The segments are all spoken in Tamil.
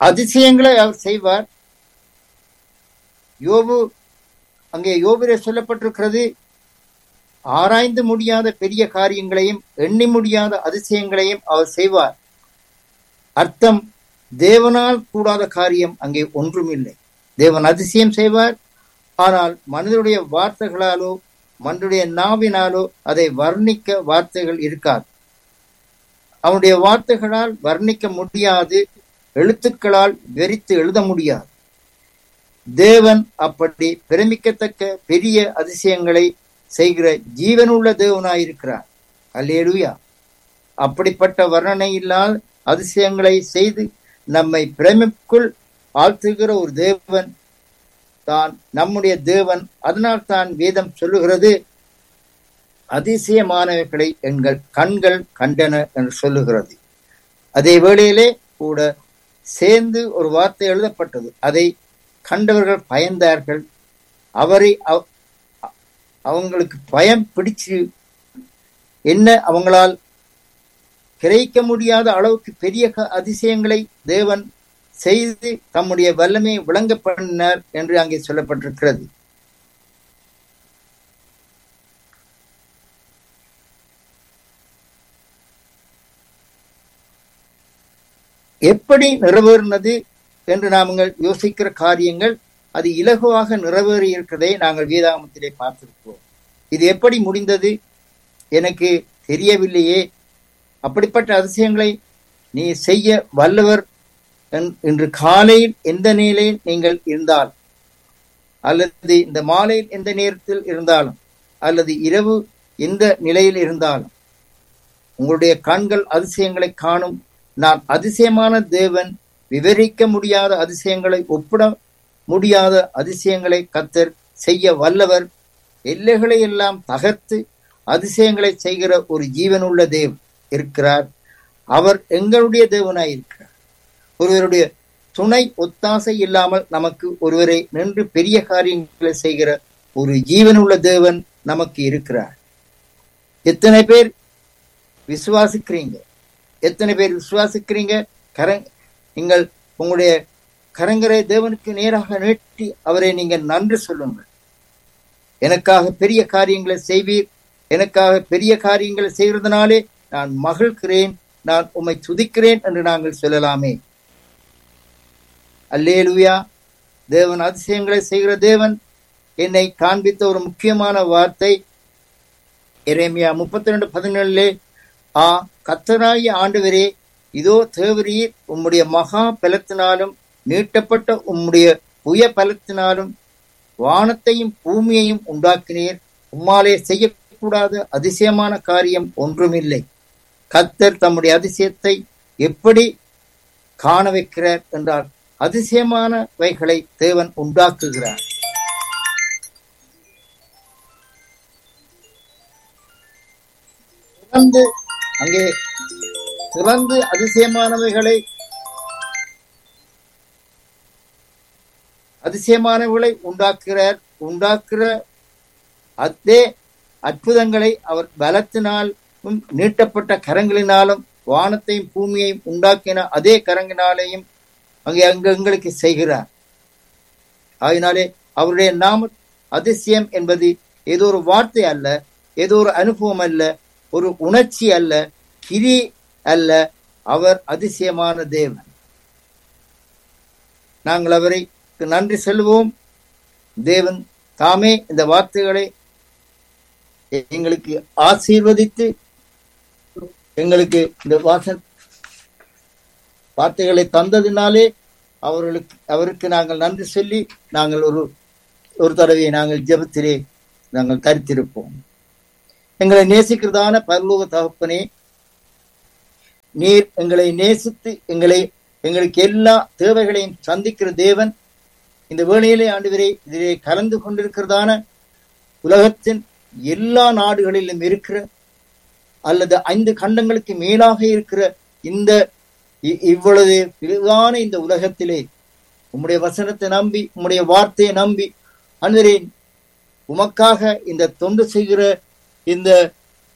அதிசயங்களை அவர் செய்வார் யோபு அங்கே யோபிலே சொல்லப்பட்டிருக்கிறது ஆராய்ந்து முடியாத பெரிய காரியங்களையும் எண்ணி முடியாத அதிசயங்களையும் அவர் செய்வார் அர்த்தம் தேவனால் கூடாத காரியம் அங்கே ஒன்றுமில்லை தேவன் அதிசயம் செய்வார் ஆனால் மனிதனுடைய வார்த்தைகளாலோ மனிதனுடைய நாவினாலோ அதை வர்ணிக்க வார்த்தைகள் இருக்காது அவனுடைய வார்த்தைகளால் வர்ணிக்க முடியாது எழுத்துக்களால் வெறித்து எழுத முடியாது தேவன் அப்படி பிரமிக்கத்தக்க பெரிய அதிசயங்களை செய்கிற ஜீவனுள்ள தேவனாயிருக்கிறார் அல்லேலுயா அப்படிப்பட்ட வர்ணனை இல்லாத அதிசயங்களை செய்து நம்மை பிரமிக்குள் ஆழ்த்துகிற ஒரு தேவன் தான் நம்முடைய தேவன் அதனால் தான் வேதம் சொல்லுகிறது அதிசயமானவைகளை எங்கள் கண்கள் கண்டன என்று சொல்லுகிறது அதே வேளையிலே கூட சேர்ந்து ஒரு வார்த்தை எழுதப்பட்டது அதை கண்டவர்கள் பயந்தார்கள் அவரை அவங்களுக்கு பயம் பிடிச்சு என்ன அவங்களால் கிரகிக்க முடியாத அளவுக்கு பெரிய அதிசயங்களை தேவன் செய்து தம்முடைய வல்லமையை விளங்க பண்ணினார் என்று அங்கே சொல்லப்பட்டிருக்கிறது எப்படி நிறைவேறினது என்று நாங்கள் யோசிக்கிற காரியங்கள் அது இலகுவாக நிறைவேறி இருக்கிறதை நாங்கள் வேதாகமத்திலே பார்த்திருக்கிறோம் இது எப்படி முடிந்தது எனக்கு தெரியவில்லையே அப்படிப்பட்ட அதிசயங்களை நீ செய்ய வல்லவர் இன்று காலையில் எந்த நிலையில் நீங்கள் இருந்தால் அல்லது இந்த மாலையில் எந்த நேரத்தில் இருந்தாலும் அல்லது இரவு எந்த நிலையில் இருந்தாலும் உங்களுடைய கண்கள் அதிசயங்களை காணும் நான் அதிசயமான தேவன் விவரிக்க முடியாத அதிசயங்களை ஒப்பிட முடியாத அதிசயங்களை கத்தர் செய்ய வல்லவர் எல்லைகளை எல்லாம் தகர்த்து அதிசயங்களை செய்கிற ஒரு ஜீவனுள்ள தேவ் இருக்கிறார் அவர் எங்களுடைய தேவனாய் இருக்கிறார் ஒருவருடைய துணை ஒத்தாசை இல்லாமல் நமக்கு ஒருவரை நின்று பெரிய காரியங்களை செய்கிற ஒரு ஜீவனுள்ள தேவன் நமக்கு இருக்கிறார் எத்தனை பேர் விசுவாசிக்கிறீங்க எத்தனை பேர் விசுவாசிக்கிறீங்க கரங் நீங்கள் உங்களுடைய கரங்கரை தேவனுக்கு நேராக நீட்டி அவரை நீங்கள் நன்றி சொல்லுங்கள் எனக்காக பெரிய காரியங்களை செய்வீர் எனக்காக பெரிய காரியங்களை செய்கிறதுனாலே நான் மகிழ்கிறேன் நான் உம்மை துதிக்கிறேன் என்று நாங்கள் சொல்லலாமே அல்லேலுயா தேவன் அதிசயங்களை செய்கிற தேவன் என்னை காண்பித்த ஒரு முக்கியமான வார்த்தை எரேமியா முப்பத்தி ரெண்டு பதினேழுலே ஆ கத்தராகிய ஆண்டவரே இதோ தேவரீர் உம்முடைய மகா பலத்தினாலும் நீட்டப்பட்ட உம்முடைய புய பலத்தினாலும் வானத்தையும் பூமியையும் உண்டாக்கினீர் உம்மாலே செய்யக்கூடாத அதிசயமான காரியம் ஒன்றுமில்லை கத்தர் தம்முடைய அதிசயத்தை எப்படி காண வைக்கிறார் என்றால் அதிசயமானவைகளை தேவன் உண்டாக்குகிறார் திறந்து அங்கே திறந்து அதிசயமானவைகளை அதிசயமானவர்களை உண்டாக்குகிறார் உண்டாக்குற அதே அற்புதங்களை அவர் பலத்தினாலும் நீட்டப்பட்ட கரங்களினாலும் வானத்தையும் பூமியையும் உண்டாக்கின அதே கரங்கினாலேயும் அங்கே அங்கு எங்களுக்கு செய்கிறார் ஆகினாலே அவருடைய நாம அதிசயம் என்பது ஏதோ ஒரு வார்த்தை அல்ல ஏதோ ஒரு அனுபவம் அல்ல ஒரு உணர்ச்சி அல்ல கிரி அல்ல அவர் அதிசயமான தேவன் நாங்கள் அவரை நன்றி செல்வோம் தேவன் தாமே இந்த வார்த்தைகளை எங்களுக்கு ஆசீர்வதித்து எங்களுக்கு இந்த வாசன் வார்த்தைகளை தந்ததினாலே அவர்களுக்கு அவருக்கு நாங்கள் நன்றி சொல்லி நாங்கள் ஒரு ஒரு தடவை நாங்கள் ஜெபத்திலே நாங்கள் தரித்திருப்போம் எங்களை நேசிக்கிறதான பரலோக தகப்பனே நீர் எங்களை நேசித்து எங்களை எங்களுக்கு எல்லா தேவைகளையும் சந்திக்கிற தேவன் இந்த வேளையிலே ஆண்டுவரே இதிலே கலந்து கொண்டிருக்கிறதான உலகத்தின் எல்லா நாடுகளிலும் இருக்கிற அல்லது ஐந்து கண்டங்களுக்கு மேலாக இருக்கிற இந்த இவ்வளவு விரிவான இந்த உலகத்திலே உம்முடைய வசனத்தை நம்பி உம்முடைய வார்த்தையை நம்பி அன்வரே உமக்காக இந்த தொண்டு செய்கிற இந்த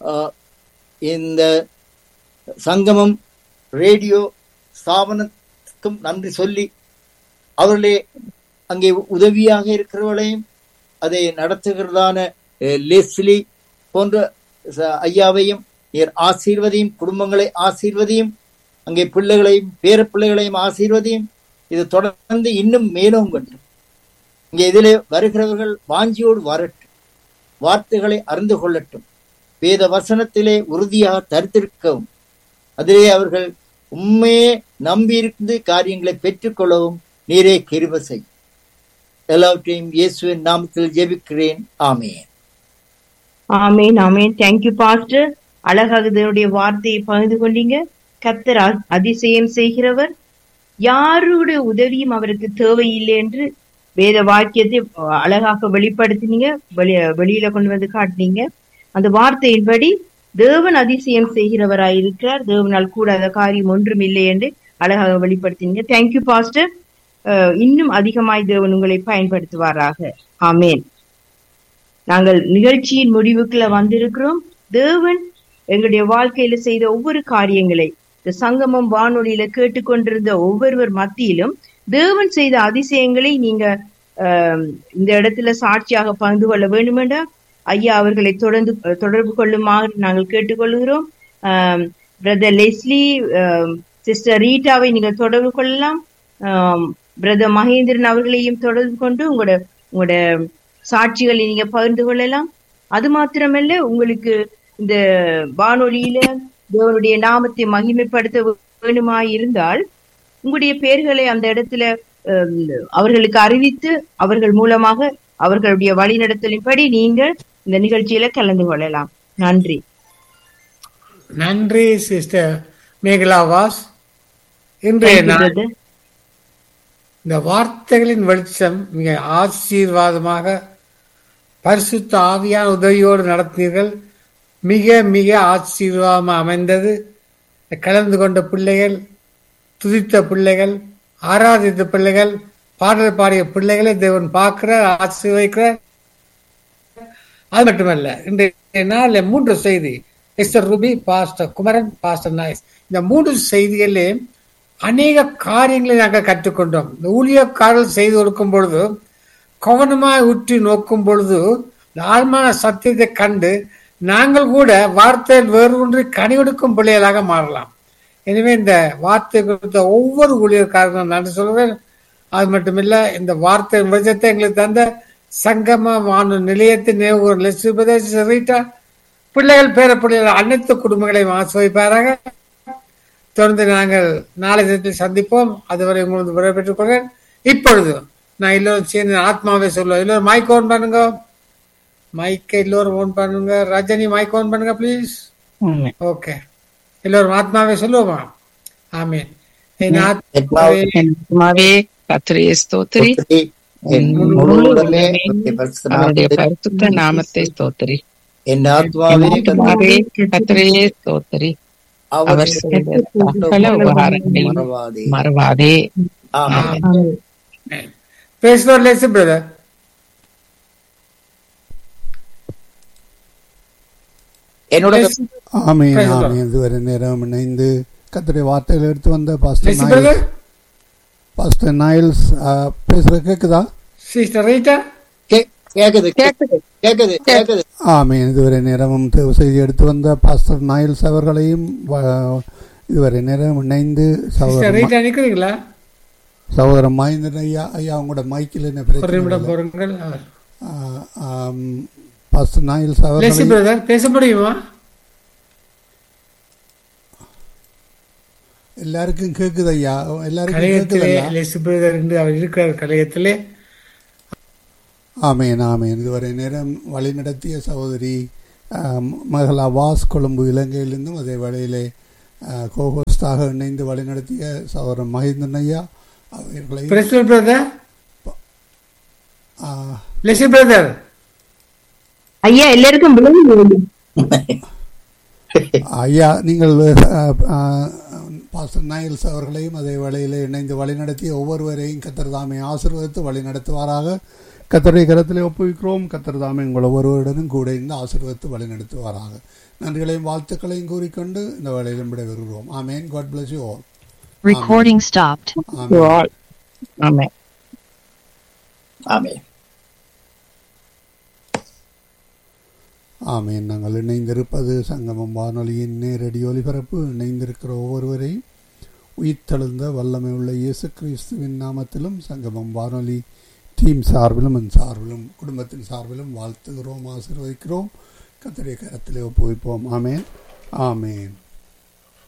இந்த சங்கமம் ரேடியோ ஸ்தாபன எல்லாருக்கும் நன்றி சொல்லி அவர்களே அங்கே உதவியாக இருக்கிறவர்களையும் அதை நடத்துகிறதான அஹ், லெஸ்லி போன்ற ச- ஐயாவையும் நீர் ஆசீர்வதியும் குடும்பங்களை ஆசீர்வதியும் அங்கே பிள்ளைகளையும் பேர பிள்ளைகளையும் ஆசீர்வதியும் இது தொடர்ந்து இன்னும் மேலும் கட்டும் இங்கே இதிலே வருகிறவர்கள் வாஞ்சியோடு வரட்டும் வார்த்தைகளை அறிந்து கொள்ளட்டும் வேத வசனத்திலே உறுதியாக தரித்திருக்கவும் அதிலே அவர்கள் உண்மையே நம்பியிருந்து காரியங்களை பெற்றுக்கொள்ளவும் நீரே கிருப செய் எல்லாவற்றையும் இயேசுவின் நாமத்தில் ஜெபிக்கிறேன் ஆமென் ஆமேன் ஆமேன் தேங்க்யூ பாஸ்டர் அழகாக இதனுடைய வார்த்தையை பகிர்ந்து கொண்டீங்க கத்தர் அ- அதிசயம் செய்கிறவர் யாருடைய உதவியும் அவருக்கு தேவையில்லை என்று வேத வாக்கியத்தை அஹ், அழகாக வெளிப்படுத்தினீங்க வெளி வெளியில கொண்டு வந்து காட்டினீங்க அந்த வார்த்தையின்படி தேவன் அதிசயம் செய்கிறவராய் இருக்கிறார் தேவனால் கூடாத காரியம் ஒன்றும் இல்லை என்று அழகாக வெளிப்படுத்தினீங்க தேங்க்யூ பாஸ்டர் அஹ், இன்னும் அதிகமாய் தேவன் உங்களை பயன்படுத்துவாராக ஆமேன் நாங்கள் நிகழ்ச்சியின் முடிவுக்குள்ள வந்திருக்கிறோம் தேவன் எங்களுடைய வாழ்க்கையில செய்த ஒவ்வொரு காரியங்களை இந்த சங்கமம் வானொலியில கேட்டுக்கொண்டிருந்த ஒவ்வொருவர் மத்தியிலும் தேவன் செய்த அதிசயங்களை நீங்க ஆஹ், இந்த இடத்துல சாட்சியாக பகிர்ந்து கொள்ள வேண்டுமென்றா ஐயா அவர்களை தொடர்ந்து தொடர்பு கொள்ளுமாறு நாங்கள் கேட்டுக்கொள்கிறோம் பிரதர் லெஸ்லி சிஸ்டர் ரீட்டாவை நீங்க தொடர்பு கொள்ளலாம் பிரதர் மகேந்திரன் அவர்களையும் தொடர்பு கொண்டு உங்களோட உங்களோட சாட்சிகளை நீங்க பகிர்ந்து கொள்ளலாம் அது மாத்திரமல்ல உங்களுக்கு இந்த வானொலியில தேவனுடைய நாமத்தை மகிமைப்படுத்த வேணுமாய் இருந்தால் உங்களுடைய பெயர்களை அந்த இடத்துல ஹம், அவர்களுக்கு அறிவித்து அவர்கள் மூலமாக அவர்களுடைய வழிநடத்தலின்படி நீங்கள் இந்த நிகழ்ச்சியில கலந்து கொள்ளலாம் நன்றி நன்றி சிஸ்டர் மேகலா வாஸ் இன்றைய Thank you, நாள் brother. இந்த வார்த்தைகளின் வெளிச்சம் மிக ஆசீர்வாதமாக பரிசுத்த ஆவியான உதவியோடு நடத்தினீர்கள் மிக மிக ஆசீர்வாதமாக அமைந்தது கலந்து கொண்ட பிள்ளைகள் துதித்த பிள்ளைகள் ஆராதித்த பிள்ளைகள் பாடல் பாடிய பிள்ளைகளை தேவன் பார்க்கிறார் ஆசீர்வதிக்கிறார் அது மட்டுமல்ல இன்றைய நாளில் மூன்று செய்தி Esther Ruby pastor Kumaran pastor Niles இந்த மூன்று செய்திகளிலே அநேக காரியங்களை நாங்கள் கற்றுக்கொண்டோம் இந்த ஊழியக்காரர்கள் செய்து கொடுக்கும் பொழுது கவனமாய் உற்றி நோக்கும் பொழுது இந்த ஆழ்மான சத்தியத்தை கண்டு நாங்கள் கூட வார்த்தையில் வேறு ஒன்று கனிவெடுக்கும் பிள்ளைகளாக மாறலாம் எனவே இந்த வார்த்தை கொடுத்த ஒவ்வொரு ஊழியர்காரர்களும் நன்றி சொல்கிறேன் அது மட்டுமில்ல இந்த வார்த்தை விஜயத்தை எங்களுக்கு தந்த சங்கம வானொலி நிலையத்தின் நினைவு லட்சுமி ரீட்டா பிள்ளைகள் பேர பிள்ளைகள் அனைத்து குடும்பங்களையும் ஆசிர்வதிப்பாராக தொடர்ந்து நாங்கள் நாளை தினத்தில் சந்திப்போம் அதுவரை உங்களுக்கு விடைபெற்றுக் கொள்கிறேன் இப்பொழுது நான் எல்லோரும் சேர்ந்து ஆத்மாவை சொல்லுவோம் எல்லோரும் மைக் ஓன் பண்ணுங்க மைக்கை எல்லோரும் ஓன் பண்ணுங்க ரஜினி மைக் ஓன் பண்ணுங்க ப்ளீஸ் ஓகே எல்லோரும் ஆத்மாவை சொல்லுவோமா ஆமீன் என் ஆத்மாவே ஆத்மாவே கர்த்தரையே ஸ்தோத்திரி புத்திரி, என் முழு உடலே அவருடைய பரிசுத்த அவருடைய நாமத்தை பரிசுத்த நாமத்தை ஸ்தோத்திரி என் ஆத்மாவே ஆத்மாவே கர்த்தரையே ஸ்தோத்திரி அவர் அவர் செய்த சகல உபகாரங்களை மறவாதே மறவாதே ஆமென். பேசுவார் லேசி பிரதர் என்னோட ஆமீன் Praise the Lord. ஆமீன் இதுவரை நேரம் இணைந்து கத்துடைய வார்த்தைகள் எடுத்து வந்த pastor Lacy Niles brother pastor Niles ஆ, பேசுறது கேக்குதா சிஸ்டர் ரீட்டா கே- கேக்குது கேக்குது கேக்குது கேக்குது ஆமீன் இதுவரை நேரமும் தேவ செய்தி எடுத்து வந்த பாஸ்டர் நாயல்ஸ் அவர்களையும் வ- இதுவரை நேரம் இணைந்து சிஸ்டர் சகோதரர் ரீட்டா நிக்கிறீங்களா ம- சகோதரர் மகேந்திரன் ஐயா ஐயா உங்களோட மைக்கில் என்ன ஒரு பிரச்சனை நிமிடம் இல்லை. பொறுங்கள் ஆ, ஆம், பாஸ்டர் நாயல்ஸ் லேசி அவர்களையும் பிரதர் பேச முடியுமா எல்லாருக்கும் கேக்குது ஐயா எல்லாருக்கும் கலையத்திலே கேக்குதல்ல லேசி பிரதர் என்று அவர் இருக்கிறார் கலையத்திலே ஆமேன் ஆமேன் இதுவரை நேரம் வழி நடத்திய சகோதரி ஆம், மகளா வாஸ் கொழும்பு இலங்கையிலிருந்தும் அதே வேளையிலே கோஹோஸ்டாக இணைந்து வழி நடத்திய சகோதரன் மகேந்திரன் ஐயா அவர்களை பிரசிடல் பிரதர் ஆ, லேசி பிரதர் ஐயா எல்லாருக்கும் விளங்குகிறது. ஐயா நீங்கள் ஆ, ஆ, பாஸ்டர் நாயல்ஸ் அவர்களையும் அதே வேளையிலே இணைந்து வழி நடத்திய ஒவ்வொருவரையும் கத்தர் தாமே ஆசீர்வதித்து வழி நடத்துவாராக கத்தருடைய கரத்திலே ஒப்புவிக்கிறோம் கத்தர் தாமே உங்கள் ஒவ்வொருவருடனும் கூட இருந்து ஆசீர்வதித்து வழி நடத்துவாராக நன்றிகளையும் வாழ்த்துக்களையும் கூறிக்கொண்டு இந்த வேளையிலும் விடைபெறுகிறோம் amen God bless you all Recording stopped. To amen all. Amen. Amen amen நாங்கள் இணைந்திருப்பது சங்கமம் வானொலியின் நேரடி ஒலிபரப்பு இணைந்திருக்கிற ஒவ்வொருவரையும் உயிர்த்தெழுந்த வல்லமை உள்ள இயேசு கிறிஸ்துவின் நாமத்திலும் சங்கமம் வானொலி டீம் சார்பிலும் என் சார்பிலும் குடும்பத்தின் சார்பிலும் வாழ்த்துகிறோம் ஆசீர்வதிக்கிறோம் கத்தடைய கரத்திலே ஒப்புவிப்போம் ஆமேன் ஆமேன்